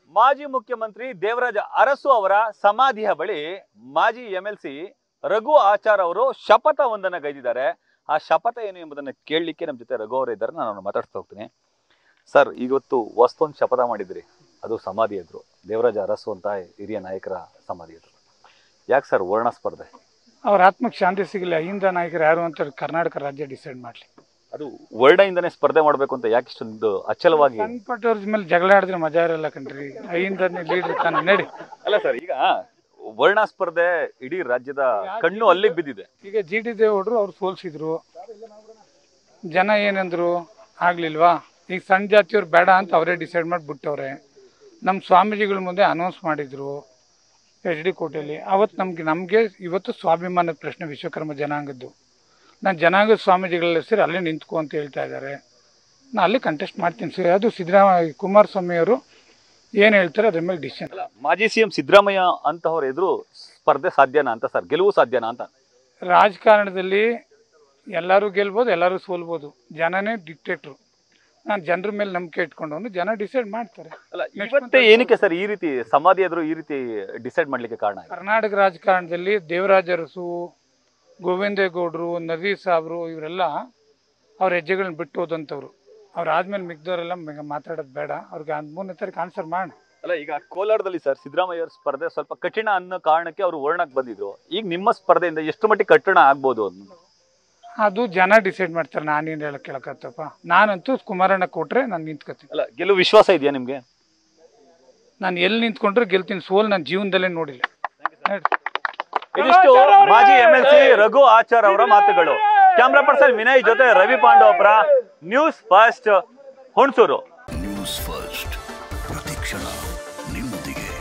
ಮಾಜಿ ಮುಖ್ಯಮಂತ್ರಿ ದೇವರಾಜ ಅರಸು ಅವರ ಸಮಾಧಿಯ ಬಳಿ ಮಾಜಿ M L C Raghu Achar ಅವರು ಶಪಥ ಒಂದನ್ನ ಗೈದಿದ್ದಾರೆ ಆ ಶಪಥ ಏನು ಎಂಬುದನ್ನ ಕೇಳಲಿಕ್ಕೆ ನಮ್ಮ ಜೊತೆ ರಘು ಅವರು ಇದ್ದಾರೆ ನಾನು ಮಾತಾಡ್ತಾ ಹೋಗ್ತೀನಿ ಸರ್ ಇವತ್ತು ವಸ್ತೊಂದು ಶಪಥ ಮಾಡಿದ್ರಿ ಅದು ಸಮಾಧಿ ಎದುರು ದೇವರಾಜ ಅರಸು ಅಂತ ಹಿರಿಯ ನಾಯಕರ ಸಮಾಧಿ ಎದುರು ಯಾಕೆ ಸರ್ ವರ್ಣ ಸ್ಪರ್ಧೆ ಅವ್ರ ಆತ್ಮಕ್ಕೆ ಶಾಂತಿ ಸಿಗಲಿ ಅಹಿಂದ ನಾಯಕರು ಯಾರು ಅಂತ ಕರ್ನಾಟಕ ರಾಜ್ಯ ಡಿಸೈಡ್ ಮಾಡಲಿ ಅದು ವರ್ಣದಿಂದನೇ ಸ್ಪರ್ಧೆ ಮಾಡಬೇಕು ಅಂತ ಯಾಕೆ ಇಷ್ಟೊಂದು ಅಚಲವಾಗಿ ಸಣ್ಣ ಪಟ್ಟವ್ರ ಮೇಲೆ ಜಗಳ ಆಡಿದ್ರೆ ಮಜಾ ಇರಲ್ಲ ಕಣ್ರಿ ಅಹಿಂದ ಲೀಡರ್ ತಾನೆ ನಡಿ ಅಲ್ಲ ಸರ್ ಈಗ ವರ್ಣ ಸ್ಪರ್ಧೆ ಇಡೀ ರಾಜ್ಯದ ಕಣ್ಣು ಅಲ್ಲಿಗೆ ಬಿದ್ದಿದೆ ಈಗ ಜಿ ಟಿ ದೇವೇಗೌಡರು ಅವ್ರು ಸೋಲ್ಸಿದ್ರು ಜನ ಏನಂದ್ರು ಆಗ್ಲಿಲ್ವಾ ಈಗ ಸಣ್ಣ ಜಾತಿಯವ್ರು ಬೇಡ ಅಂತ ಅವರೇ ಡಿಸೈಡ್ ಮಾಡಿ ಬಿಟ್ಟವ್ರೆ ನಮ್ಮ ಸ್ವಾಮೀಜಿಗಳ ಮುಂದೆ ಅನೌನ್ಸ್ ಮಾಡಿದ್ರು ಎಚ್ ಡಿ ಕೋಟೆಯಲ್ಲಿ ಅವತ್ತು ನಮ್ಗೆ ನಮಗೆ ಇವತ್ತು ಸ್ವಾಭಿಮಾನದ ಪ್ರಶ್ನೆ ವಿಶ್ವಕರ್ಮ ಜನಾಂಗದ್ದು ನಾನು ಜನಾಂಗದ ಸ್ವಾಮೀಜಿಗಳೆಲ್ಲ ಸೇರಿ ಅಲ್ಲೇ ನಿಂತ್ಕೊ ಅಂತ ಹೇಳ್ತಾ ಇದ್ದಾರೆ ನಾನು ಅಲ್ಲಿ ಕಂಟೆಸ್ಟ್ ಮಾಡ್ತೀನಿ ಸರ್ ಅದು ಸಿದ್ದರಾಮಯ್ಯ ಕುಮಾರಸ್ವಾಮಿ ಅವರು ಏನು ಹೇಳ್ತಾರೆ ಅದ್ರ ಮೇಲೆ ಡಿಸಿಷನ್ ಮಾಜಿ ಸಿಎಂ ಸಿದ್ದರಾಮಯ್ಯ ಅಂತವ್ರ ಎದುರು ಸ್ಪರ್ಧೆ ಸಾಧ್ಯನಾ ಅಂತ ಸರ್ ಗೆಲುವು ಸಾಧ್ಯನಾ ಅಂತ ರಾಜಕಾರಣದಲ್ಲಿ ಎಲ್ಲರೂ ಗೆಲ್ಬೋದು ಎಲ್ಲರೂ ಸೋಲ್ಬೋದು ಜನನೇ ಡಿಕ್ಟೇಟ್ರು ನಾನು ಜನರ ಮೇಲೆ ನಂಬಿಕೆ ಇಟ್ಕೊಂಡವನು ಜನ ಡಿಸೈಡ್ ಮಾಡ್ತಾರೆ ಅಲ್ಲ ಇವತ್ತೇ ಏನಕ್ಕೆ ಸರ್ ಈ ರೀತಿ ಸಮಾಧಿ ಎದುರು ಈ ರೀತಿ ಡಿಸೈಡ್ ಮಾಡ್ಲಿಕ್ಕೆ ಕಾರಣ ಆಗಿದೆ? ಕರ್ನಾಟಕ ರಾಜಕಾರಣದಲ್ಲಿ ದೇವರಾಜ ಅರಸು ಗೋವಿಂದೇಗೌಡರು ನದಿ ಸಾಬ್ರು ಇವರೆಲ್ಲ ಅವ್ರ ಹೆಜ್ಜೆಗಳನ್ನ ಬಿಟ್ಟು ಹೋದಂಥವ್ರು ಅವ್ರು ಆದ್ಮೇಲೆ ಮಿಗ್ದವರೆಲ್ಲ ಮಿಗ ಮಾತಾಡೋದು ಬೇಡ ಅವ್ರಿಗೆ ಅದು ಮೂರನೇ ತಾರೀಕು ಆನ್ಸರ್ ಮಾಡೋಣ ಅಲ್ಲ ಈಗ ಕೋಲಾರದಲ್ಲಿ ಸರ್ ಸಿದ್ದರಾಮಯ್ಯ ಅವ್ರ ಸ್ಪರ್ಧೆ ಸ್ವಲ್ಪ ಕಠಿಣ ಅನ್ನೋ ಕಾರಣಕ್ಕೆ ಅವರು ವರ್ಣಕ್ಕೆ ಬಂದಿದ್ರು ಈಗ ನಿಮ್ಮ ಸ್ಪರ್ಧೆಯಿಂದ ಎಷ್ಟು ಮಟ್ಟಿಗೆ ಕಠಿಣ ಆಗ್ಬೋದು ಅಂತ ಅದು ಜನ ಡಿಸೈಡ್ ಮಾಡ್ತಾರೆ ನಾನೇನು ಹೇಳಕ್ ಕೇಳಕತ್ತಪ್ಪ ನಾನಂತೂ ಕುಮಾರಣ್ಣ ಕೊಟ್ರೆ ನಾನು ನಿಂತ್ಕೋತೀನಿ ಅಲ್ಲ ಗೆಲುವು ವಿಶ್ವಾಸ ಇದೆಯಾ ನಿಮ್ಗೆ ನಾನು ಎಲ್ಲಿ ನಿಂತ್ಕೊಂಡ್ರೆ ಗೆಲ್ತೀನಿ ಸೋಲ್ ನನ್ನ ಜೀವನದಲ್ಲೇ ನೋಡಿಲ್ಲ ನೋಡಿ. ಇದಿಷ್ಟು ಮಾಜಿ M L C Raghu Achar ಅವರ ಮಾತುಗಳು ಕ್ಯಾಮ್ರಾ ಪರ್ಸನ್ ವಿನಯ್ ಜೊತೆ Ravi Pandavapura news first Hunsur news first ಪ್ರತಿಕ್ಷಣ ನಿಮ್ಮೊಂದಿಗೆ